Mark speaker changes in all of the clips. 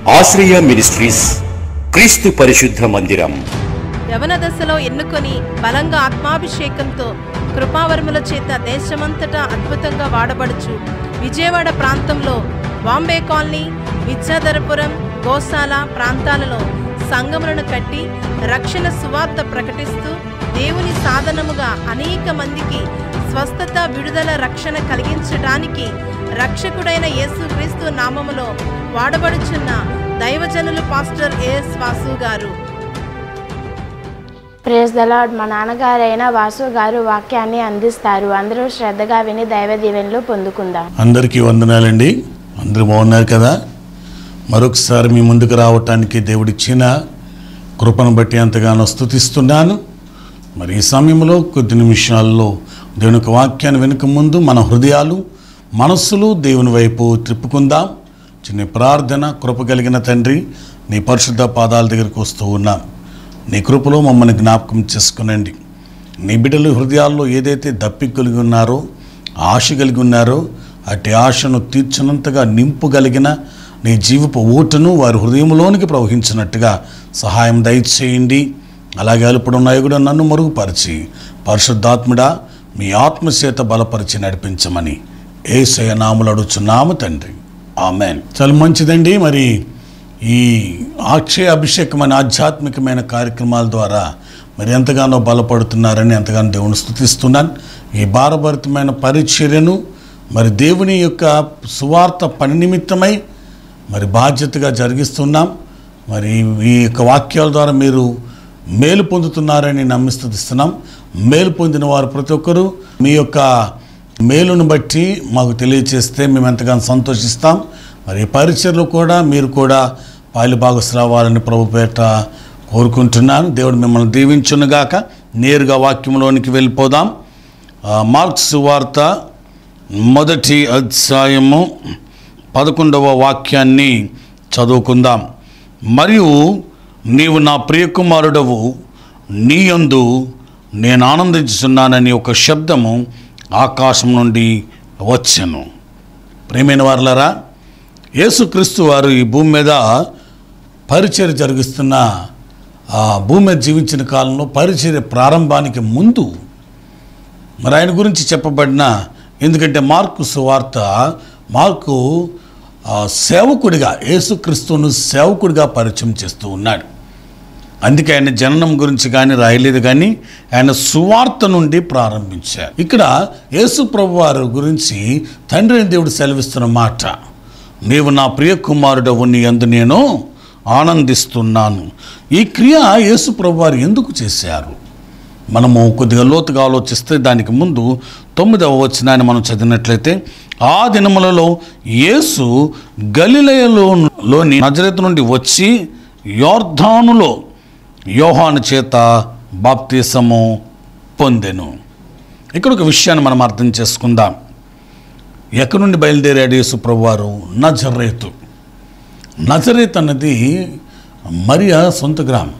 Speaker 1: ఆశ్రయ మినిస్ట్రీస్ క్రీస్తు పరిశుద్ధ మందిరం
Speaker 2: యవన దశలో ఎన్నుకొని బలంగా ఆత్మాభిషేకంతో కృపావరముల చేత దేశమంతటా అద్భుతంగా వాడబడుచు విజయవాడ ప్రాంతంలో బాంబే కాలనీ విద్యాధరపురం గోశాల ప్రాంతాలలో సంఘములను కట్టి రక్షణ సువార్త ప్రకటిస్తూ దేవుని సాధనముగా అనేక మందికి స్వస్థత విడుదల రక్షణ కలిగించడానికి రక్షకుడైన యేసుక్రీస్తు నామములో వాడబడుచున్న దైవజనులు పాస్టర్ ఏఎస్ వాసు గారు
Speaker 3: ప్రేస్ ద లార్డ్ మా నాన్నగారైన వాసు గారు వాక్యాన్ని అందిస్తారు అందరూ శ్రద్ధగా విని దైవ దీవెనలు పొందుకుందాం
Speaker 4: అందరికీ వందనాలండి అందరూ బాగున్నారు కదా మరొకసారి మీ ముందుకు రావటానికి దేవుడిచ్చిన కృపను బట్టి ఎంతగానో స్తుతిస్తున్నాను మరి ఈ సమయంలో కొద్ది నిమిషాల్లో దేవుని యొక్క వాక్యాన్ని వెనుక ముందు మన హృదయాలు మనస్సులు దేవుని వైపు త్రిప్పుకుందాం చిన్న ప్రార్థన కృప కలిగిన తండ్రి నీ పరిశుద్ధ పాదాల దగ్గరికి వస్తూ ఉన్నాం నీ కృపలో మమ్మల్ని జ్ఞాపకం చేసుకునండి నీ బిడ్డలు హృదయాల్లో ఏదైతే దప్పిక కలిగి ఉన్నారో ఆశ కలిగి ఉన్నారో అట్టి ఆశను తీర్చినంతగా నింపుగలిగిన నీ జీవపు ఊటను వారి హృదయంలోనికి ప్రవహించినట్టుగా సహాయం దయచేయండి అలాగే అలుపుడు నాయకుడు నన్ను మరుగుపరిచి పరిశుద్ధాత్ముడా మీ ఆత్మచేత బలపరిచి నడిపించమని ఏసయ నాములు అడుచున్నాము తండ్రి ఆమెన్ చాలా మంచిదండి మరి ఈ అక్షయ అభిషేకం అనే ఆధ్యాత్మికమైన కార్యక్రమాల ద్వారా మరి ఎంతగానో బలపడుతున్నారని ఎంతగానో దేవుని స్థుతిస్తున్నాను ఈ భారభరితమైన పరిచర్యను మరి దేవుని యొక్క సువార్త పని నిమిత్తమై మరి బాధ్యతగా జరిగిస్తున్నాం మరి ఈ యొక్క వాక్యాల ద్వారా మీరు మేలు పొందుతున్నారని నమ్మి స్థుతిస్తున్నాం మేలు పొందిన వారు ప్రతి ఒక్కరూ మీ యొక్క మేలును బట్టి మాకు తెలియచేస్తే మేము ఎంతగానో సంతోషిస్తాం మరి ఈ పరిచయలో కూడా మీరు కూడా పాలి భాగస్రావాలని ప్రభుపేట కోరుకుంటున్నాను దేవుడు మిమ్మల్ని దీవించునుగాక నేరుగా వాక్యంలోనికి వెళ్ళిపోదాం ఆ, మార్క్స్ వార్త మొదటి అధ్యాయము పదకొండవ వాక్యాన్ని చదువుకుందాం మరియు నీవు నా ప్రియకుమారుడవు నీయందు నేను ఆనందించుతున్నానని ఒక శబ్దము ఆకాశం నుండి వచ్చెను ప్రేమైన వారులారా యేసుక్రీస్తు వారు ఈ భూమి మీద పరిచర్య జరిగిస్తున్న ఆ భూమి మీద జీవించిన కాలంలో పరిచర్య ప్రారంభానికి ముందు మరి ఆయన గురించి చెప్పబడిన ఎందుకంటే మార్కు సువార్త మార్కు ఆ, సేవకుడిగా యేసుక్రీస్తును సేవకుడిగా పరిచయం చేస్తూ ఉన్నాడు అందుకే ఆయన జననం గురించి కానీ రాయలేదు కానీ ఆయన సువార్త నుండి ప్రారంభించారు ఇక్కడ యేసు ప్రభు వారి గురించి తండ్రి అయిన దేవుడు సెలవిస్తున్న మాట నీవు నా ప్రియ కుమారుడవు నీ అందు నేను ఆనందిస్తున్నాను ఈ క్రియ యేసు ప్రభు వారు ఎందుకు చేశారు మనము కొద్దిగా లోతుగా ఆలోచిస్తే దానికి ముందు తొమ్మిదవ వచనాన్ని మనం చదివినట్లయితే ఆ దినములలో యేసు గలిలయలో లోని నజరేతు నుండి వచ్చి యోర్ధానులో యోహాను చేత బాప్తీసము పొందెను ఇక్కడ ఒక విషయాన్ని మనం అర్థం చేసుకుందాం ఎక్కడి నుండి బయలుదేరాడు యేసు ప్రభువారు నజరేతు నజరేత్ అన్నది మరియా సొంత గ్రామం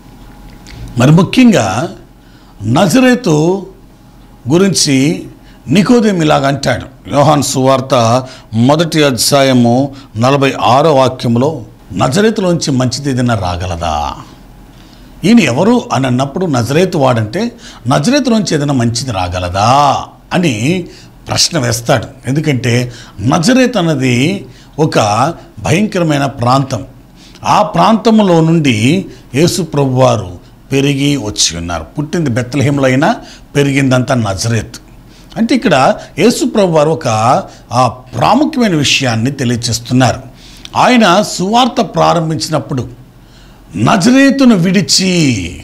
Speaker 4: మరి ముఖ్యంగా నజరేతు గురించి నికోదేం ఇలాగ అంటాడు యోహాన్ సువార్త మొదటి అధ్యాయము నలభై ఆరో వాక్యంలో నజరేతులోంచి మంచిది ఏదైనా రాగలదా ఈయన ఎవరు అని అన్నప్పుడు నజరేతు వాడంటే నజరేతులోంచి ఏదైనా మంచిది రాగలదా అని ప్రశ్న వేస్తాడు ఎందుకంటే నజరేత్ అన్నది ఒక భయంకరమైన ప్రాంతం ఆ ప్రాంతంలో నుండి యేసు ప్రభువారు పెరిగి వచ్చి ఉన్నారు పుట్టింది బెత్తలహేములో అయినా పెరిగిందంతా నజరేత్ అంటే ఇక్కడ యేసు ప్రభువారు ఒక ఆ ప్రాముఖ్యమైన విషయాన్ని తెలియచేస్తున్నారు ఆయన సువార్త ప్రారంభించినప్పుడు నజరేతును విడిచి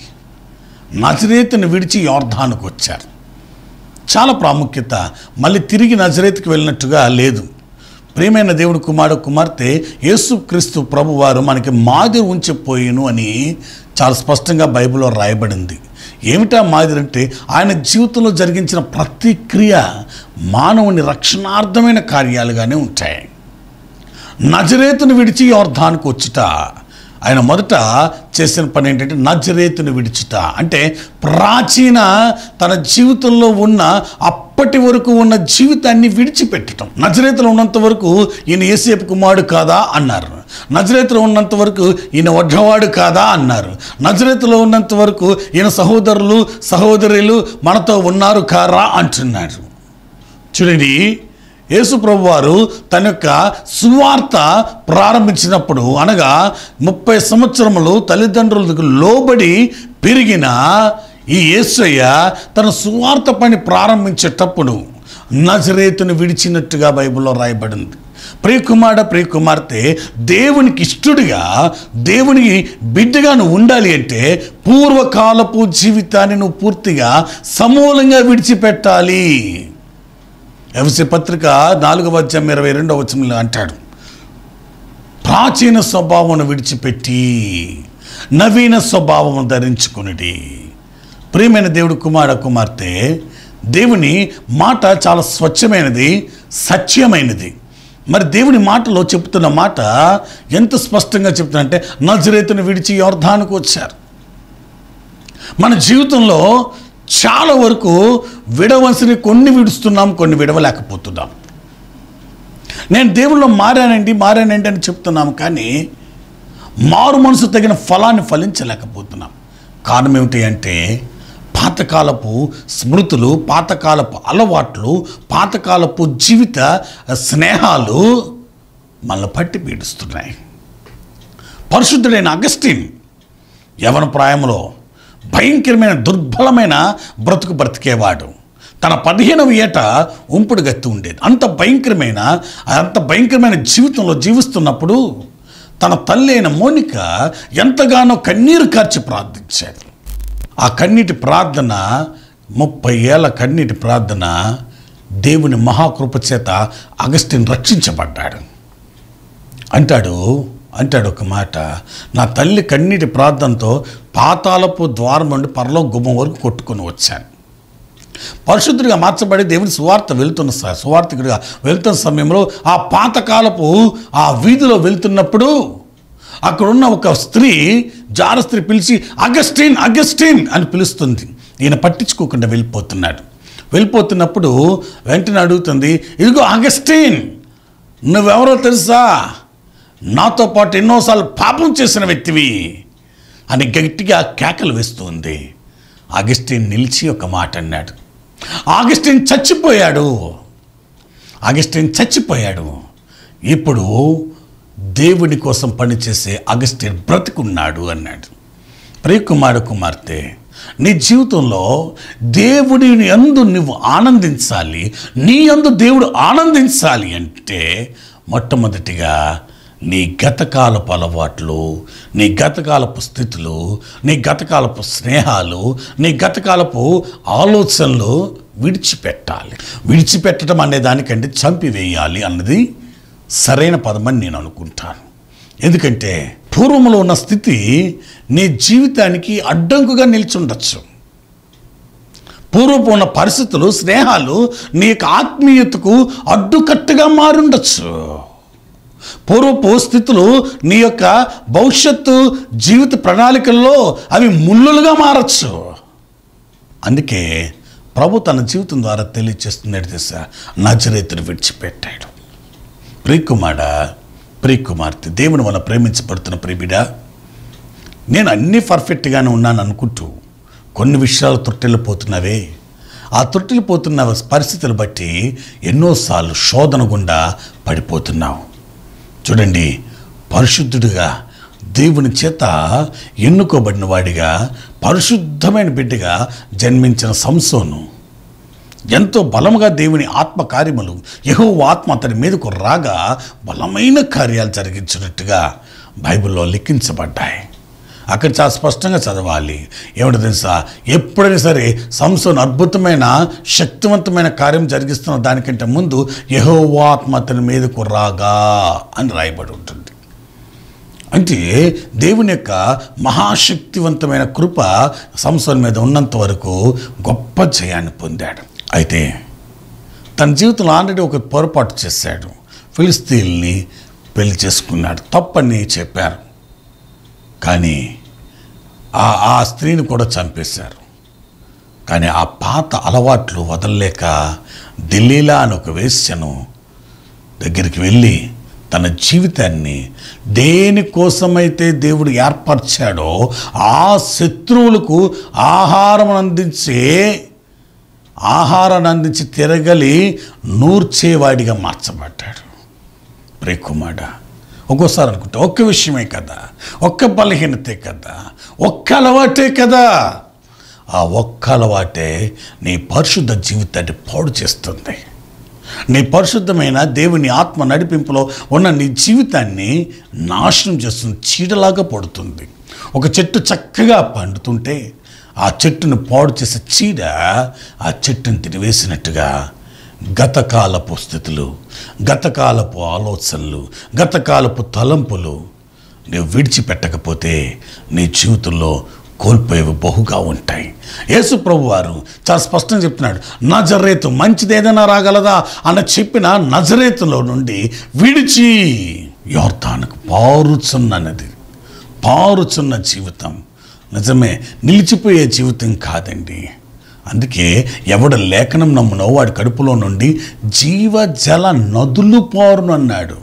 Speaker 4: నజరేతును విడిచి యోర్ధానుకు వచ్చారు చాలా ప్రాముఖ్యత మళ్ళీ తిరిగి నజరేతుకి వెళ్ళినట్టుగా లేదు ప్రియమైన దేవుడు కుమారుడు కుమార్తె యేసుక్రీస్తు ప్రభువారు మనకి మాదిరి ఉంచిపోయిను అని చాలా స్పష్టంగా బైబిల్లో రాయబడింది ఏమిటా మాదిరి అంటే ఆయన జీవితంలో జరిగించిన ప్రతి క్రియ మానవుని రక్షణార్థమైన కార్యాలుగానే ఉంటాయి నజరేతును విడిచి యోర్ధానికి వచ్చుట ఆయన మొదట చేసిన పని ఏంటంటే నజరేతును విడిచుట అంటే ప్రాచీన తన జీవితంలో ఉన్న అప్పటి వరకు ఉన్న జీవితాన్ని విడిచిపెట్టడం నజరేతులో ఉన్నంత వరకు ఈయన ఏసేపు కుమారుడు కాదా అన్నారు నజరేతులో ఉన్నంత వరకు ఈయన వడ్డవాడు కాదా అన్నారు నజరేతులో ఉన్నంత వరకు ఈయన సహోదరులు సహోదరులు మనతో ఉన్నారు కారా అంటున్నారు చూడండి యేసు ప్రభు వారు తన యొక్క సువార్త ప్రారంభించినప్పుడు అనగా ముప్పై సంవత్సరములు తల్లిదండ్రులకు లోబడి పెరిగిన ఈ యేసయ్య తన సువార్త పని ప్రారంభించేటప్పుడు నజరేతును విడిచినట్టుగా బైబిల్లో రాయబడింది ప్రియకుమారుడ ప్రియకుమార్తె దేవునికి ఇష్టడుగా దేవుని బిడ్డగా నువ్వు ఉండాలి అంటే పూర్వకాలపు జీవితాన్ని నువ్వు పూర్తిగా సమూలంగా విడిచిపెట్టాలి ఎఫ్సి పత్రిక నాలుగవ అధ్యాయం ఇరవై రెండవ వచనంలో అంటాడు ప్రాచీన స్వభావమును విడిచిపెట్టి నవీన స్వభావము ధరించుకునిడి ప్రియమైన దేవుడు కుమార కుమార్తె దేవుని మాట చాలా స్వచ్ఛమైనది సత్యమైనది మరి దేవుని మాటలో చెప్తున్న మాట ఎంత స్పష్టంగా చెప్తున్నంటే నజరేతును విడిచి యోర్ధానికి వచ్చారు మన జీవితంలో చాలా వరకు విడవలసిన కొన్ని విడుస్తున్నాం కొన్ని విడవలేకపోతున్నాం నేను దేవుల్లో మారానండి మారానండి అని చెప్తున్నాం కానీ మారు మనసు తగిన ఫలాన్ని ఫలించలేకపోతున్నాం కారణం ఏమిటి అంటే పాతకాలపు స్మృతులు పాతకాలపు అలవాట్లు పాతకాలపు జీవిత స్నేహాలు మనల్ని పట్టి పీడిస్తున్నాయి పరిశుద్ధుడైన అగస్టిన్ యవన ప్రాయంలో భయంకరమైన దుర్బలమైన బ్రతుకు బ్రతికేవాడు తన పదిహేనవ ఏట ఉంపుడు గత్తి ఉండేది అంత భయంకరమైన అంత భయంకరమైన జీవితంలో జీవిస్తున్నప్పుడు తన తల్లి అయిన మోనిక ఎంతగానో కన్నీరు కార్చి ప్రార్థించాడు ఆ కన్నీటి ప్రార్థన ముప్పై ఏళ్ళ కన్నీటి ప్రార్థన దేవుని మహాకృప చేత అగస్టిన్ రక్షించబడ్డాడు అంటాడు అంటాడు ఒక మాట నా తల్లి కన్నీటి ప్రార్థనతో పాతాలపు ద్వారం నుండి పరలో గుమ్మం వరకు కొట్టుకొని వచ్చాను పరిశుద్ధుడిగా మార్చబడి దేవుని సువార్త వెళ్తున్న స- సువార్థికుడిగా వెళ్తున్న సమయంలో ఆ పాతకాలపు ఆ వీధిలో వెళ్తున్నప్పుడు అక్కడున్న ఒక స్త్రీ జార స్త్రీ పిలిచి అగస్టిన్ అగస్టిన్ అని పిలుస్తుంది ఈయన పట్టించుకోకుండా వెళ్ళిపోతున్నాడు వెళ్ళిపోతున్నప్పుడు వెంటనే అడుగుతుంది ఇదిగో అగస్టిన్ నువ్వెవరో తెలుసా నాతో పాటు ఎన్నోసార్లు పాపం చేసిన వ్యక్తివి అని గట్టిగా కేకలు వేస్తుంది ఆగస్టిన్ నిలిచి ఒక మాట అన్నాడు ఆగస్టిన్ చచ్చిపోయాడు ఆగస్టిన్ చచ్చిపోయాడు ఇప్పుడు దేవుని కోసం పనిచేసే అగస్టిన్ బ్రతికున్నాడు అన్నాడు ప్రియకుమారు కుమార్తె నీ జీవితంలో దేవుడిని అందు నువ్వు ఆనందించాలి నీ అందు దేవుడు ఆనందించాలి అంటే మొట్టమొదటిగా నీ గతకాలపు అలవాట్లు నీ గతకాలపు స్థితులు నీ గతకాలపు స్నేహాలు నీ గతకాలపు ఆలోచనలు విడిచిపెట్టాలి విడిచిపెట్టడం అనే దానికంటే చంపివేయాలి అన్నది సరైన పదమని నేను అనుకుంటాను ఎందుకంటే పూర్వంలో ఉన్న స్థితి నీ జీవితానికి అడ్డంకుగా నిల్చుండొచ్చు పూర్వపు ఉన్న పరిస్థితులు స్నేహాలు నీ యొక్క ఆత్మీయతకు అడ్డుకట్టుగా మారుండొచ్చు పూర్వపు స్థితులు నీ యొక్క భవిష్యత్తు జీవిత ప్రణాళికల్లో అవి ముళ్ళులుగా మారచ్చు అందుకే ప్రభు తన జీవితం ద్వారా తెలియచేస్తున్నాడు తెలుసా నజరేతును విడిచిపెట్టాడు ప్రియకుమార ప్రియకుమార్తె దేవుని వల్ల ప్రేమించబడుతున్న ప్రియబిడా నేను అన్నీ పర్ఫెక్ట్గానే ఉన్నాను అనుకుంటూ కొన్ని విషయాలు తొట్టెళ్ళిపోతున్నవే ఆ తొట్టెళ్ళిపోతున్న పరిస్థితులు బట్టి ఎన్నోసార్లు శోధన గుండా పడిపోతున్నావు చూడండి పరిశుద్ధుడిగా దేవుని చేత ఎన్నుకోబడిన వాడిగా పరిశుద్ధమైన బిడ్డగా జన్మించిన సంసోను ఎంతో బలముగా దేవుని ఆత్మ కార్యములు యహో ఆత్మ అతని మీదకు రాగా బలమైన కార్యాలు జరిగించినట్టుగా బైబిల్లో లిఖించబడ్డాయి అక్కడ చాలా స్పష్టంగా చదవాలి ఏమిటో తెలుసా ఎప్పుడైనా సరే సంస్థను అద్భుతమైన శక్తివంతమైన కార్యం జరిగిస్తున్న దానికంటే ముందు యహో ఆత్మ అతని మీదకు రాగా అని రాయబడి ఉంటుంది అంటే దేవుని యొక్క మహాశక్తివంతమైన కృప సంస్థల మీద ఉన్నంత వరకు గొప్ప జయాన్ని పొందాడు అయితే తన జీవితంలో ఆల్రెడీ ఒక పొరపాటు చేశాడు ఫిలిస్తీన్ని పెళ్లి చేసుకున్నాడు తప్పని చెప్పారు కానీ ఆ ఆ స్త్రీని కూడా చంపేశారు కానీ ఆ పాత అలవాట్లు వదలలేక ఢిల్లీలా అని ఒక వేశ్యను దగ్గరికి వెళ్ళి తన జీవితాన్ని దేనికోసమైతే దేవుడు ఏర్పరిచాడో ఆ శత్రువులకు ఆహారం అందించే ఆహారాన్ని అందించి తిరగలి నూర్చేవాడిగా మార్చబడ్డాడు ప్రేకుమాడ ఒక్కోసారి అనుకుంటే ఒక్క విషయమే కదా ఒక్క బలహీనతే కదా ఒక్క అలవాటే కదా ఆ ఒక్క అలవాటే నీ పరిశుద్ధ జీవితాన్ని పాడు చేస్తుంది నీ పరిశుద్ధమైన దేవుని ఆత్మ నడిపింపులో ఉన్న నీ జీవితాన్ని నాశనం చేస్తుంది చీడలాగా పడుతుంది ఒక చెట్టు చక్కగా పండుతుంటే ఆ చెట్టును పాడు చేసే చీడ ఆ చెట్టును తినివేసినట్టుగా గతకాలపు స్థితులు గతకాలపు ఆలోచనలు గతకాలపు తలంపులు నువ్వు విడిచిపెట్టకపోతే నీ జీవితంలో కోల్పోయేవి బహుగా ఉంటాయి యేసు ప్రభు వారు చాలా స్పష్టంగా చెప్తున్నాడు నజరేతు మంచిది ఏదైనా రాగలదా అన్న చెప్పిన నజరేతులో నుండి విడిచి యోర్తానికి పారుచున్నది పారుచున్న జీవితం నిజమే నిలిచిపోయే జీవితం కాదండి అందుకే ఎవడు లేఖనం నమ్మునో వాడి కడుపులో నుండి జీవ జల నదులు పారును అన్నాడు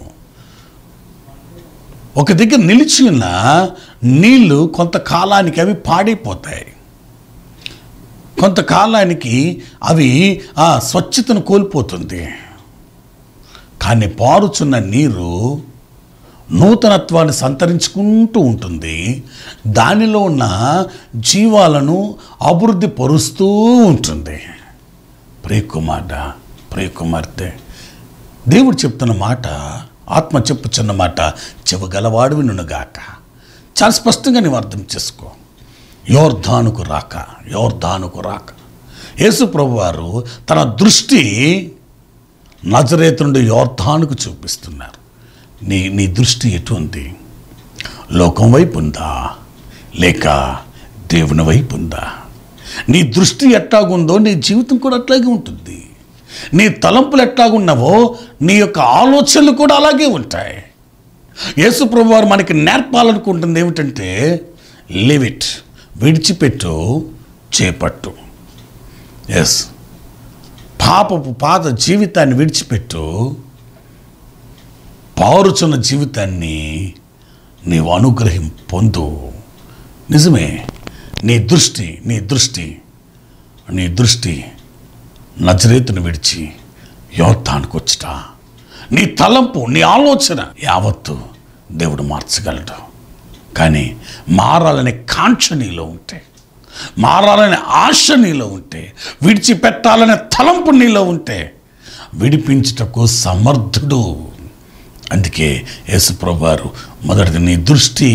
Speaker 4: ఒక దగ్గర నిలిచి ఉన్న నీళ్లు కొంతకాలానికి అవి పాడైపోతాయి కొంతకాలానికి అవి ఆ స్వచ్ఛతను కోల్పోతుంది కానీ పారుచున్న నీరు నూతనత్వాన్ని సంతరించుకుంటూ ఉంటుంది దానిలో ఉన్న జీవాలను అభివృద్ధి పరుస్తూ ఉంటుంది ప్రియకుమార్డ ప్రియకుమార్తె దేవుడు చెప్తున్న మాట ఆత్మ చెప్పుచున్న మాట చెవగలవాడు వినుగాక చాలా స్పష్టంగా నీవు అర్థం చేసుకో యోర్ధానుకు రాక యోర్ధానుకు రాక యేసు ప్రభు వారు తన దృష్టి నజరేతు నుండి యోర్ధానుకు చూపిస్తున్నారు నీ నీ దృష్టి ఎటు ఉంది లోకం వైపు ఉందా లేక దేవుని వైపు ఉందా నీ దృష్టి ఎట్టాగుందో నీ జీవితం కూడా అట్లాగే ఉంటుంది నీ తలంపులు ఎట్లాగున్నావో నీ యొక్క ఆలోచనలు కూడా అలాగే ఉంటాయి యేసు ప్రభు వారు మనకి నేర్పాలనుకుంటుంది ఏమిటంటే లివ్ ఇట్ విడిచిపెట్టు చేపట్టు ఎస్ పాపపు పాత జీవితాన్ని విడిచిపెట్టు పారుచున్న జీవితాన్ని నీవు అనుగ్రహం పొందు నిజమే నీ దృష్టి నీ దృష్టి నీ దృష్టి నజరేతును విడిచి యోత్తానికి వచ్చుట నీ తలంపు నీ ఆలోచన యావత్తు దేవుడు మార్చగలడు కానీ మారాలనే కాంక్ష నీలో ఉంటే మారాలనే ఆశ నీలో ఉంటే విడిచిపెట్టాలనే తలంపు నీలో ఉంటే విడిపించుటకు సమర్థుడు అందుకే యేసుప్రభు వారు మొదటిది నీ దృష్టి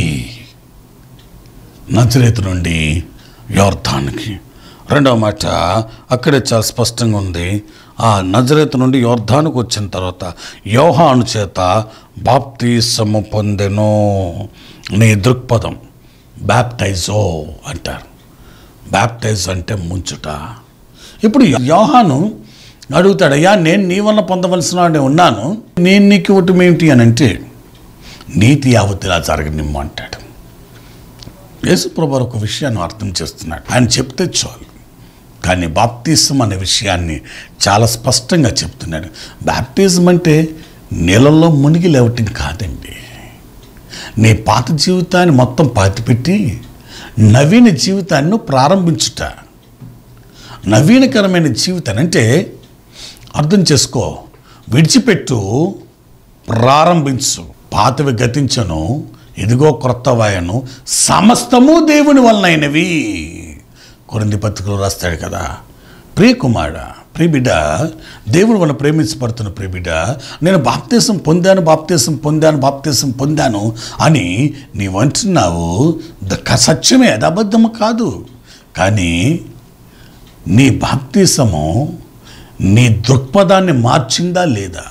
Speaker 4: నజరేతు నుండి యోర్ధానికి రెండవ మాట అక్కడే చాలా స్పష్టంగా ఉంది ఆ నజరేతు నుండి యోర్ధానికి వచ్చిన తర్వాత యోహాను చేత బాప్తీసము పొందెను నీ దృక్పథం బ్యాప్టైజో అంటారు బ్యాప్టైజ్ అంటే ముంచుట ఇప్పుడు యోహాను అడుగుతాడు అయ్యా నేను నీ వల్ల పొందవలసిన వాడిని ఉన్నాను నేను నీకు ఇవ్వటం ఏమిటి అని అంటే నీతి యావత్ ఇలా జరగనిమ్ము అంటాడు యేసుప్రభు ఒక విషయాన్ని అర్థం చేస్తున్నాడు ఆయన చెప్తే చాలు కానీ బాప్తిజం అనే విషయాన్ని చాలా స్పష్టంగా చెప్తున్నాడు బాప్తిజం అంటే నీళ్ళల్లో మునిగి లేవటం కాదండి నీ పాత జీవితాన్ని మొత్తం పాతిపెట్టి నవీన జీవితాన్ని ప్రారంభించుట నవీనకరమైన జీవితాన్ని అంటే అర్థం చేసుకో విడిచిపెట్టు ప్రారంభించు పాతవి గతించను ఇదిగో క్రొత్త వాయను సమస్తము దేవుని వలనైనవి కొరింది పత్రికలు రాస్తాడు కదా ప్రియకుమార ప్రియబిడ్డ దేవుడు వల్ల ప్రేమించబడుతున్న ప్రియబిడ్డ నేను బాప్తీసం పొందాను బాప్తీసం పొందాను బాప్తీసం పొందాను అని నీవు అంటున్నావు ద- క- సత్యమే అది అబద్ధము కాదు కానీ నీ బాప్తీసము నీ దృక్పథాన్ని మార్చిందా లేదా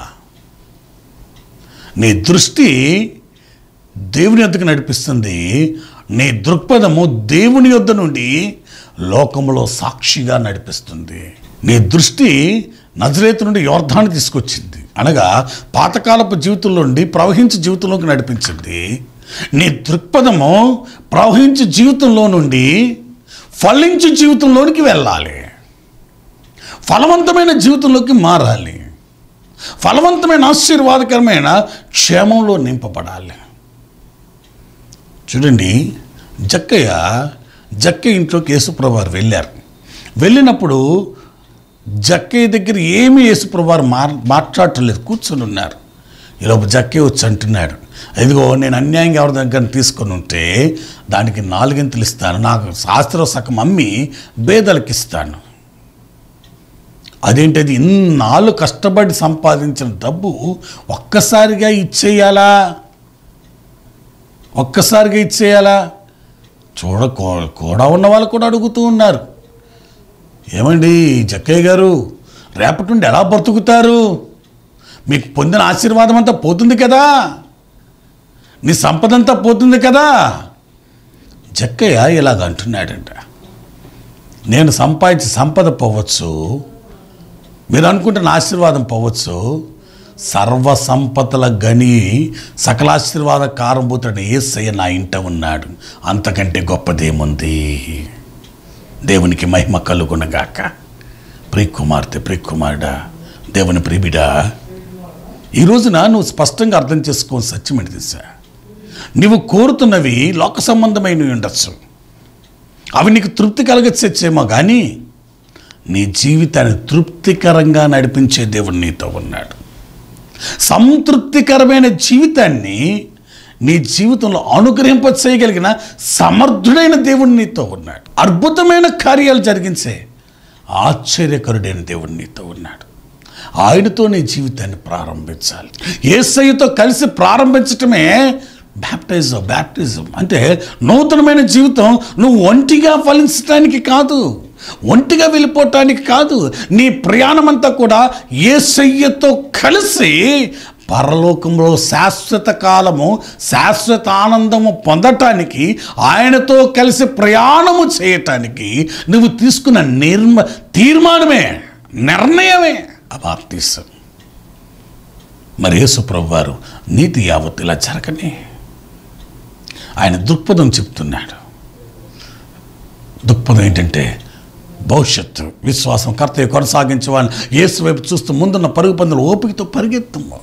Speaker 4: నీ దృష్టి దేవుని యొద్దకు నడిపిస్తుంది నీ దృక్పథము దేవుని యొద్ద నుండి లోకములో సాక్షిగా నడిపిస్తుంది నీ దృష్టి నజరేతు నుండి యోర్ధాన్ని తీసుకొచ్చింది అనగా పాతకాలపు జీవితంలో నుండి ప్రవహించే జీవితంలోకి నడిపించింది నీ దృక్పథము ప్రవహించే జీవితంలో నుండి ఫలించే జీవితంలోనికి వెళ్ళాలి ఫలవంతమైన జీవితంలోకి మారాలి ఫలవంతమైన ఆశీర్వాదకరమైన క్షేమంలో నింపబడాలి చూడండి జక్కయ్య జక్కయ్య ఇంట్లోకి యేసుప్రభువారు వెళ్ళారు వెళ్ళినప్పుడు జక్కయ్య దగ్గర ఏమీ యేసుప్రభువారు మా మాట్లాడటలేదు కూర్చొని ఉన్నారు ఈలోపు జక్కయ్య వచ్చి అంటున్నాడు ఇదిగో నేను అన్యాయంగా ఎవరి దగ్గర తీసుకొని ఉంటే దానికి నాలుగింతలు ఇస్తాను నాకు శాస్త్ర సగం అమ్మి బేదలకు ఇస్తాను అదేంటది ఇన్నాళ్ళు కష్టపడి సంపాదించిన డబ్బు ఒక్కసారిగా ఇచ్చేయాలా ఒక్కసారిగా ఇచ్చేయాలా చూడ కూ- కూడా ఉన్న వాళ్ళు కూడా అడుగుతూ ఉన్నారు ఏమండి జక్కయ్య గారు రేపటి నుండి ఎలా బ్రతుకుతారు మీకు పొందిన ఆశీర్వాదం అంతా పోతుంది కదా నీ సంపద అంతా పోతుంది కదా జక్కయ్య ఇలాగ అంటున్నాడంట నేను సంపాదించి సంపద పోవచ్చు మీరు అనుకుంటున్న ఆశీర్వాదం పోవచ్చు సర్వ సంపదల గని సకలాశీర్వాద కారంభూతుడైన ఏసయ్య నా ఇంట ఉన్నాడు అంతకంటే గొప్పదేముంది దేవునికి మహిమ కలుగునగాక ప్రియకుమార్తె ప్రియకుమారుడా దేవుని ప్రిబిడా ఈ రోజున నువ్వు స్పష్టంగా అర్థం చేసుకోని సత్యమని దిశా నువ్వు కోరుతున్నవి లోక సంబంధమైనవి ఉండొచ్చు అవి నీకు తృప్తి కలగచ్చేమో కానీ నీ జీవితాన్ని తృప్తికరంగా నడిపించే దేవుడు నీతో ఉన్నాడు సంతృప్తికరమైన జీవితాన్ని నీ జీవితంలో అనుగ్రహింప చేయగలిగిన సమర్థుడైన దేవుడు నీతో ఉన్నాడు అద్భుతమైన కార్యాలు జరిగించే ఆశ్చర్యకరుడైన దేవుడు నీతో ఉన్నాడు ఆయనతో నీ జీవితాన్ని ప్రారంభించాలి ఏసయ్యతో కలిసి ప్రారంభించటమే బ్యాప్టిజం బ్యాప్టిజం అంటే నూతనమైన జీవితం నువ్వు ఒంటిగా ఫలించడానికి కాదు ఒంటిగా వెళ్ళిపోవటానికి కాదు నీ ప్రయాణం అంతా కూడా ఏసయ్యతో కలిసి పరలోకంలో శాశ్వత కాలము శాశ్వత ఆనందము పొందటానికి ఆయనతో కలిసి ప్రయాణము చేయటానికి నువ్వు తీసుకున్న నిర్మ తీర్మానమే నిర్ణయమే అబాప్తీసం మరి యేసుప్రభు వారు నీతి యావత్ ఇలా జరగని ఆయన దృక్పథం చెప్తున్నాడు దృక్పథం ఏంటంటే భవిష్యత్తు విశ్వాసం కర్తయ్య కొనసాగించే వాళ్ళని యేసు వైపు చూస్తూ ముందున్న పరుగు పందులు ఓపికతో పరిగెత్తము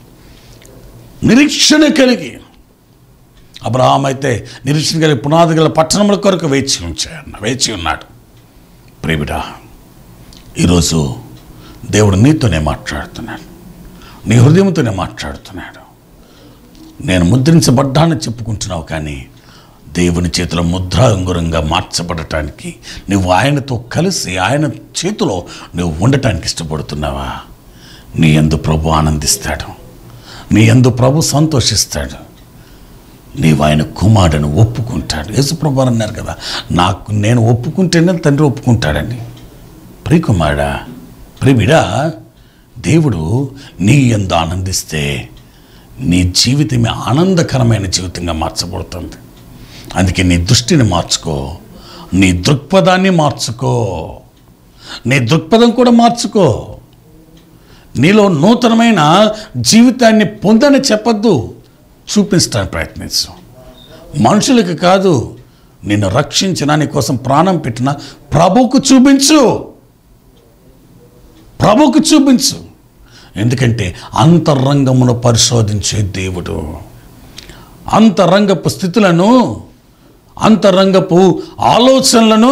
Speaker 4: నిరీక్షణ కలిగి అబ్రహాం అయితే నిరీక్షణ కలిగి పునాది గల పట్టణముల కొరకు వేచి ఉంచాడు వేచి ఉన్నాడు ప్రేమిడా ఈరోజు దేవుడు నీతోనే మాట్లాడుతున్నాడు నీ హృదయంతోనే మాట్లాడుతున్నాడు నేను ముద్రించబడ్డానని చెప్పుకుంటున్నావు కానీ దేవుని చేతిలో ముద్రా అంగురంగా మార్చబడటానికి నువ్వు ఆయనతో కలిసి ఆయన చేతిలో నువ్వు ఉండటానికి ఇష్టపడుతున్నావా నీ ఎందు ప్రభు ఆనందిస్తాడు నీ ఎందు ప్రభు సంతోషిస్తాడు నీవు ఆయన కుమారుడని ఒప్పుకుంటాడు యేసుప్రభు వారు అన్నారు కదా నాకు నేను ఒప్పుకుంటేనే తండ్రి ఒప్పుకుంటాడని ప్రియకుమారుడా ప్రియవిడా దేవుడు నీ ఎందు ఆనందిస్తే నీ జీవితమే ఆనందకరమైన జీవితంగా మార్చబడుతుంది అందుకే నీ దృష్టిని మార్చుకో నీ దృక్పథాన్ని మార్చుకో నీ దృక్పథం కూడా మార్చుకో నీలో నూతనమైన జీవితాన్ని పొందని చెప్పొద్దు చూపించడానికి ప్రయత్నించు మనుషులకు కాదు నిన్ను రక్షించిన నీ కోసం ప్రాణం పెట్టిన ప్రభుకు చూపించు ప్రభుకు చూపించు ఎందుకంటే అంతరంగమును పరిశోధించే దేవుడు అంతరంగపు స్థితులను అంతరంగపు ఆలోచనలను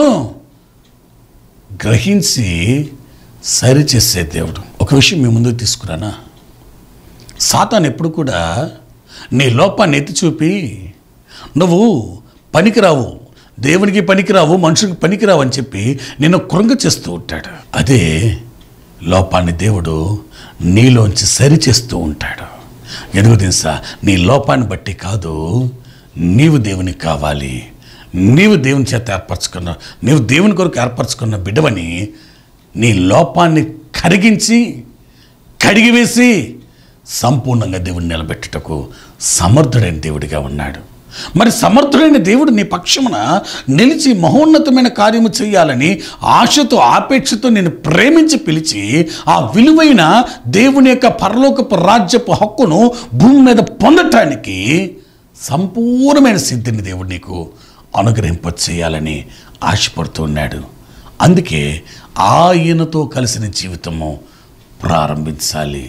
Speaker 4: గ్రహించి సరిచేసే దేవుడు ఒక విషయం మీ ముందుకు తీసుకురానా సాతాన్ ఎప్పుడు కూడా నీ లోపాన్ని ఎత్తి చూపి నువ్వు పనికిరావు దేవునికి పనికిరావు మనుషులకు పనికిరావు అని చెప్పి నిన్ను కృంగ చేస్తూ ఉంటాడు అదే లోపాన్ని దేవుడు నీలోంచి సరిచేస్తూ ఉంటాడు ఎందుకు తెలుసా నీ లోపాన్ని బట్టి కాదు నీవు దేవునికి కావాలి నీవు దేవుని చేత ఏర్పరచుకున్న నీవు దేవుని కొరకు ఏర్పరచుకున్న బిడ్డవని నీ లోపాన్ని కరిగించి కడిగివేసి సంపూర్ణంగా దేవుడిని నిలబెట్టుటకు సమర్థుడైన దేవుడిగా ఉన్నాడు మరి సమర్థుడైన దేవుడు నీ పక్షమున నిలిచి మహోన్నతమైన కార్యము చేయాలని ఆశతో ఆపేక్షతో నేను ప్రేమించి పిలిచి ఆ విలువైన దేవుని యొక్క పరలోకపు రాజ్యపు హక్కును భూమి మీద పొందటానికి సంపూర్ణమైన సిద్ధిని దేవుడు నీకు అనుగ్రహింప చేయాలని ఆశపడుతూ ఉన్నాడు అందుకే ఆయనతో కలిసిన జీవితము ప్రారంభించాలి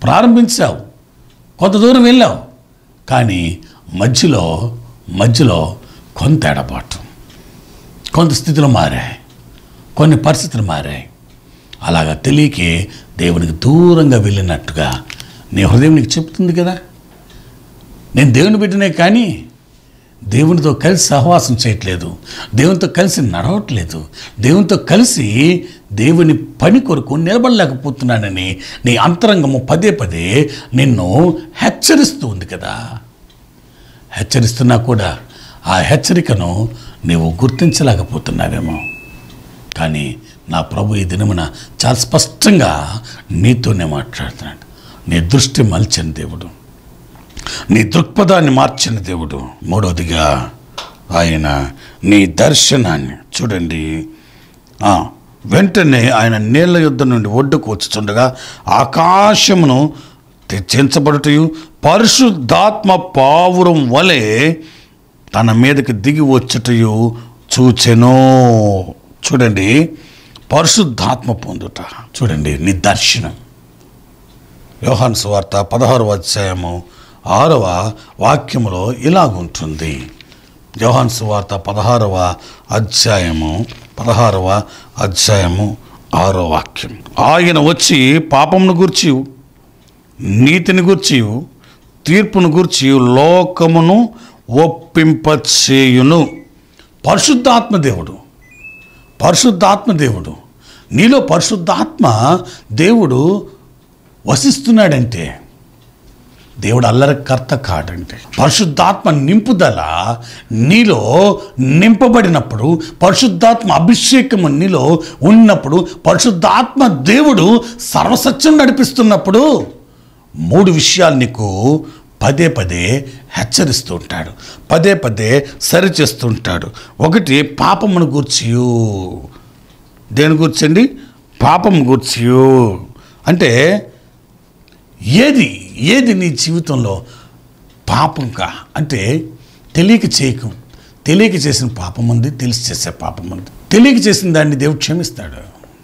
Speaker 4: ప్రారంభించావు కొంత దూరం వెళ్ళావు కానీ మధ్యలో మధ్యలో కొంత ఎడబాటు కొంత స్థితులు మారాయి కొన్ని పరిస్థితులు మారాయి అలాగా తెలియకే దేవునికి దూరంగా వెళ్ళినట్టుగా నీ హృదయం నీకు చెప్తుంది కదా నేను దేవుని బిడ్డనే కానీ దేవునితో కలిసి సహవాసం చేయట్లేదు దేవునితో కలిసి నడవట్లేదు దేవునితో కలిసి దేవుని పని కొరకు నిలబడలేకపోతున్నానని నీ అంతరంగము పదే పదే నిన్ను హెచ్చరిస్తూ ఉంది కదా హెచ్చరిస్తున్నా కూడా ఆ హెచ్చరికను నీవు గుర్తించలేకపోతున్నావేమో కానీ నా ప్రభు ఈ దినమున చాలా స్పష్టంగా నీతోనే మాట్లాడుతున్నాడు నీ దృష్టి మల్చని దేవుడు నీ దృక్పథాన్ని మార్చిన దేవుడు మూడవదిగా ఆయన నీ దర్శనాన్ని చూడండి ఆ, వెంటనే ఆయన నీళ్ల యుద్ధ నుండి ఒడ్డుకు వచ్చుచుండగా ఆకాశమును తెచ్చించబడుటయు పరిశుద్ధాత్మ పావురం వలె తన మీదకి దిగి వచ్చుటయు చూచెను చూడండి పరిశుద్ధాత్మ పొందుట చూడండి నీ దర్శనం యోహాన్ సువార్త పదహారవ అధ్యాయము ఆరవ వాక్యములో ఇలాగుంటుంది యోహాన్ సువార్త పదహారవ అధ్యాయము పదహారవ అధ్యాయము ఆరో వాక్యం ఆయన వచ్చి పాపమును గూర్చి నీతిని గూర్చి తీర్పును గూర్చి లోకమును ఒప్పింపచేయును పరిశుద్ధాత్మ దేవుడు పరిశుద్ధాత్మ దేవుడు నీలో పరిశుద్ధాత్మ దేవుడు వసిస్తున్నాడంటే దేవుడు అల్లరికర్త కాడంటే పరిశుద్ధాత్మ నింపుదల నీలో నింపబడినప్పుడు పరిశుద్ధాత్మ అభిషేకము నీలో ఉన్నప్పుడు పరిశుద్ధాత్మ దేవుడు సర్వసత్యం నడిపిస్తున్నప్పుడు మూడు విషయాలు నీకు పదే పదే హెచ్చరిస్తూ ఉంటాడు పదే పదే సరిచేస్తుంటాడు ఒకటి పాపమును గూర్చియు దేని గుర్చండి పాపం గూర్చియు అంటే ఏది ఏది నీ జీవితంలో పాపంగా అంటే తెలియక చేయకు తెలియక చేసిన పాపం ఉంది తెలిసి చేసే పాపం ఉంది తెలియక చేసిన దాన్ని దేవుడు క్షమిస్తాడు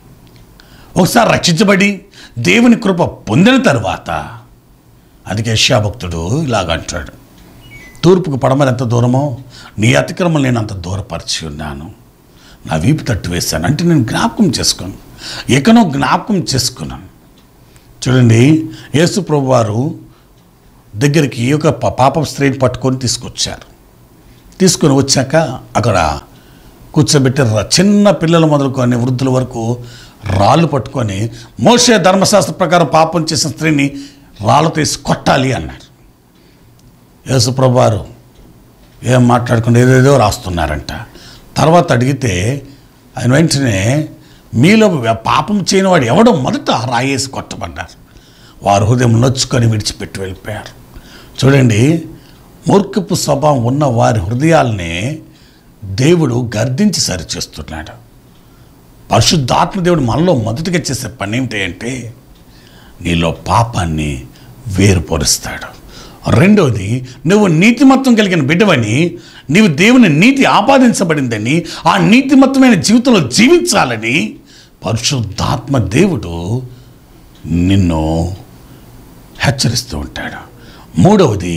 Speaker 4: ఒకసారి రక్షించబడి దేవుని కృప పొందిన తర్వాత అందుకే భక్తుడు ఇలాగ అంటాడు తూర్పుకు పడమని ఎంత దూరమో నీ అతిక్రమం నేను అంత దూరపరిచి ఉన్నాను నా వీపు తట్టు వేశాను అంటే నేను జ్ఞాపకం చేసుకోను ఎక్కనో జ్ఞాపకం చేసుకున్నాను చూడండి యేసు ప్రభు వారు దగ్గరికి ఒక ప- పాప స్త్రీని పట్టుకొని తీసుకొచ్చారు తీసుకొని వచ్చాక అక్కడ కూర్చోబెట్టి ర- చిన్న పిల్లలు మొదలుకొని వృద్ధుల వరకు రాళ్ళు పట్టుకొని మోసే ధర్మశాస్త్ర ప్రకారం పాపం చేసిన స్త్రీని రాళ్ళతో వేసి కొట్టాలి అన్నారు యేసుప్రభు వారు ఏం మాట్లాడుకుని ఏదేదో రాస్తున్నారంట తర్వాత అడిగితే ఆయన వెంటనే మీలో పాపం చేయని వాడు ఎవడో మొదట రాయేసి కొట్టబడ్డారు వారు హృదయం నొచ్చుకొని విడిచిపెట్టి వెళ్ళిపోయారు చూడండి మూర్ఖపు స్వభావం ఉన్న వారి హృదయాల్ని దేవుడు గర్దించి సరిచేస్తున్నాడు పరిశుద్ధాత్మ దేవుడు మనలో మొదటిగా చేసే పని ఏమిటి అంటే నీలో పాపాన్ని వేరుపరుస్తాడు రెండవది నువ్వు నీతిమత్వం కలిగిన బిడ్డవని నీవు దేవుని నీతి ఆపాదించబడిందని ఆ నీతిమత్తమైన జీవితంలో జీవించాలని పరిశుద్ధాత్మ దేవుడు నిన్ను హెచ్చరిస్తూ ఉంటాడు మూడవది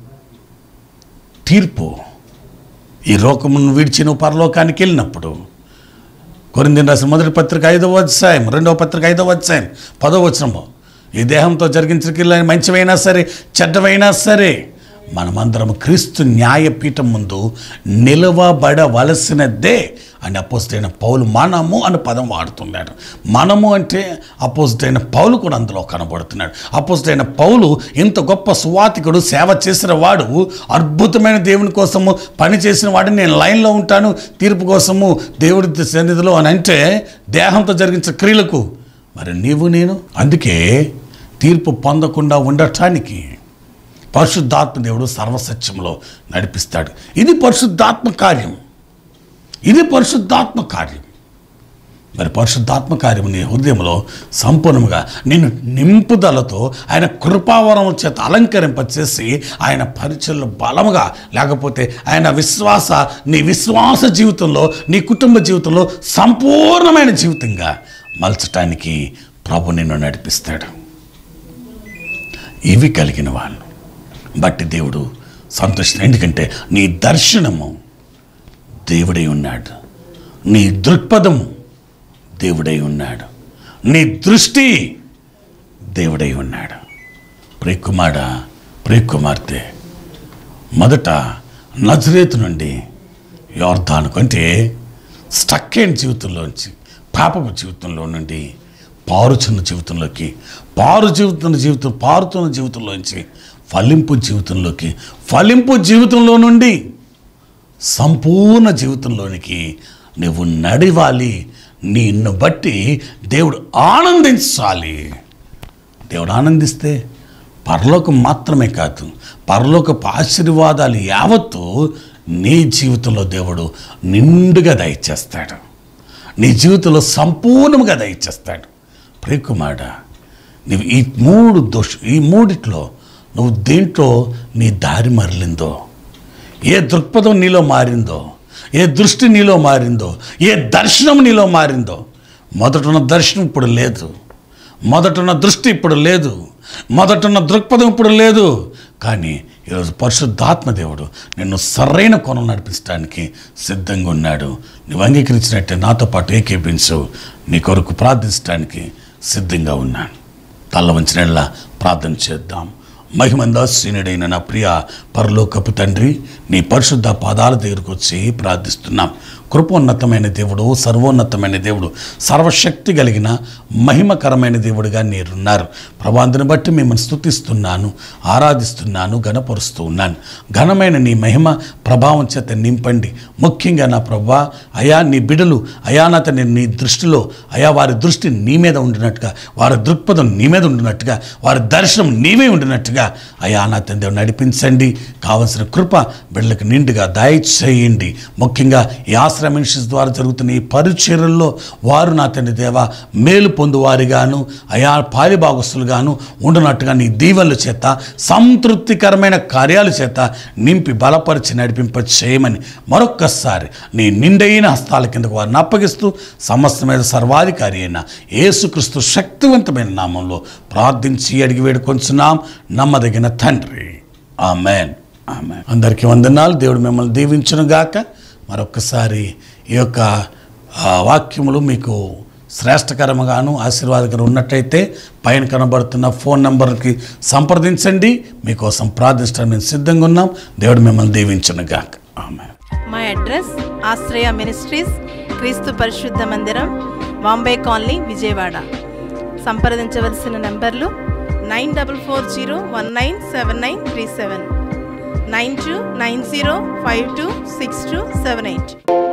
Speaker 4: తీర్పు ఈ లోకమును విడిచి నువ్వు పరలోకానికి వెళ్ళినప్పుడు కొరిందిన రాసిన మొదటి పత్రిక ఐదవ అధ్యాయం రెండవ పత్రిక ఐదవ అధ్యాయం పదవ వచనము ఈ దేహంతో జరిగించిన క్రియలు మంచివైనా సరే చెడ్డవైనా సరే మనమందరం క్రీస్తు న్యాయపీఠం ముందు నిలవబడవలసినదే అని అపోజిటైన పౌలు మనము అనే పదం వాడుతున్నాడు మనము అంటే అపోజిటైన పౌలు కూడా అందులో కనబడుతున్నాడు అపోజిటైన పౌలు ఇంత గొప్ప సువాతికుడు సేవ చేసిన వాడు అద్భుతమైన దేవుని కోసము పని చేసిన వాడిని నేను లైన్లో ఉంటాను తీర్పు కోసము దేవుడి సన్నిధిలో అని అంటే దేహంతో జరిగించిన క్రియలకు మరి నీవు నేను అందుకే తీర్పు పొందకుండా ఉండటానికి పరిశుద్ధాత్మ దేవుడు సర్వసత్యంలో నడిపిస్తాడు ఇది పరిశుద్ధాత్మ కార్యం ఇది పరిశుద్ధాత్మ కార్యం మరి పరిశుద్ధాత్మ కార్యం నీ హృదయంలో సంపూర్ణంగా నేను నింపుదలతో ఆయన కృపావరం చేత అలంకరింపచేసి ఆయన పరిచయలు బలముగా లేకపోతే ఆయన విశ్వాస నీ విశ్వాస జీవితంలో నీ కుటుంబ జీవితంలో సంపూర్ణమైన జీవితంగా మలచటానికి ప్రభు నిన్ను నడిపిస్తాడు ఇవి కలిగిన వాళ్ళు బట్టి దేవుడు సంతోషం ఎందుకంటే నీ దర్శనము దేవుడై ఉన్నాడు నీ దృక్పథము దేవుడై ఉన్నాడు నీ దృష్టి దేవుడై ఉన్నాడు ప్రియకుమార ప్రియకుమార్తె మొదట నజరేతు నుండి యోర్ధాను అంటే స్టక్ అయిన జీవితంలోంచి పాపపు జీవితంలో నుండి పారుచున్న జీవితంలోకి పారు జీవితున్న జీవితం పారుతున్న జీవితంలోంచి ఫలింపు జీవితంలోకి ఫలింపు జీవితంలో నుండి సంపూర్ణ జీవితంలోనికి నువ్వు నడివాలి నిన్ను బట్టి దేవుడు ఆనందించాలి దేవుడు ఆనందిస్తే పరలోకం మాత్రమే కాదు పరలోకపు ఆశీర్వాదాలు యావత్తు నీ జీవితంలో దేవుడు నిండుగా దయచేస్తాడు నీ జీవితంలో సంపూర్ణంగా దయచేస్తాడు ప్రియకుమార నువ్వు ఈ మూడు దోష ఈ మూడిట్లో నువ్వు దేంట్లో నీ దారి మరలిందో ఏ దృక్పథం నీలో మారిందో ఏ దృష్టి నీలో మారిందో ఏ దర్శనం నీలో మారిందో మొదటున్న దర్శనం ఇప్పుడు లేదు మొదటున్న దృష్టి ఇప్పుడు లేదు మొదటున్న దృక్పథం ఇప్పుడు లేదు కానీ ఈరోజు పరిశుద్ధాత్మ దేవుడు నిన్ను సరైన కొనం నడిపించడానికి సిద్ధంగా ఉన్నాడు నువ్వు అంగీకరించినట్టే నాతో పాటు ఏకీపించు నీ కొరకు ప్రార్థించడానికి సిద్ధంగా ఉన్నాను తల్ల వంచినలా ప్రార్థన చేద్దాం మహిమందాసీనుడైన నా ప్రియ పరలోకపు తండ్రి నీ పరిశుద్ధ పాదాల దగ్గరకు వచ్చి ప్రార్థిస్తున్నాం కృపోన్నతమైన దేవుడు సర్వోన్నతమైన దేవుడు సర్వశక్తి కలిగిన మహిమకరమైన దేవుడిగా మీరున్నారు ప్రభాంతుని బట్టి మిమ్మల్ని స్తుతిస్తున్నాను ఆరాధిస్తున్నాను గణపరుస్తూ ఉన్నాను ఘనమైన నీ మహిమ ప్రభావం చేత నింపండి ముఖ్యంగా నా ప్రభా అయా నీ బిడలు అయా నా తండ్రి నీ దృష్టిలో అయా వారి దృష్టి నీ మీద ఉండినట్టుగా వారి దృక్పథం నీ మీద ఉండినట్టుగా వారి దర్శనం నీవే ఉండినట్టుగా అయా నా తండ్రి నడిపించండి కావలసిన కృప బిడ్డలకు నిండుగా దయచేయండి ముఖ్యంగా ఈ ఆశ్రయ మినిస్ట్రీస్ ద్వారా జరుగుతున్న ఈ పరిచర్యల్లో వారు నా తండ్రి దేవ మేలు పొందువారిగాను అయా పాలిభాగస్తులుగాను ఉండునట్టుగా నీ దీవెనల చేత సంతృప్తికరమైన కార్యాల చేత నింపి బలపరిచి నడిపింప చేయమని మరొక్కసారి నీ నిండైన హస్తాల కిందకు వారిని అప్పగిస్తూ సమస్త మీద సర్వాధికారి అయిన యేసుక్రీస్తు శక్తివంతమైన నామంలో ప్రార్థించి అడిగి వేడుకొంచున్నాం నమ్మదగిన తండ్రి ఆమెన్ ఆమెన్ అందరికీ వందనాలు దేవుడు మిమ్మల్ని దీవించును గాక మరొక్కసారి ఈ యొక్క ఆ, వాక్యములు మీకు శ్రేష్టకరముగాను ఆశీర్వాదకరం ఉన్నట్టయితే పైన కనబడుతున్న ఫోన్ నంబర్కి సంప్రదించండి మీకోసం ప్రార్థించడం మేము సిద్ధంగా ఉన్నాం దేవుడు మిమ్మల్ని దీవించును గాక ఆమె
Speaker 2: మా అడ్రస్ ఆశ్రయ మినిస్ట్రీస్ క్రీస్తు పరిశుద్ధ మందిరం బాంబే కాలనీ విజయవాడ సంప్రదించవలసిన నెంబర్లు nine double four zero one nine seven nine three seven nine two nine zero five two six two seven eight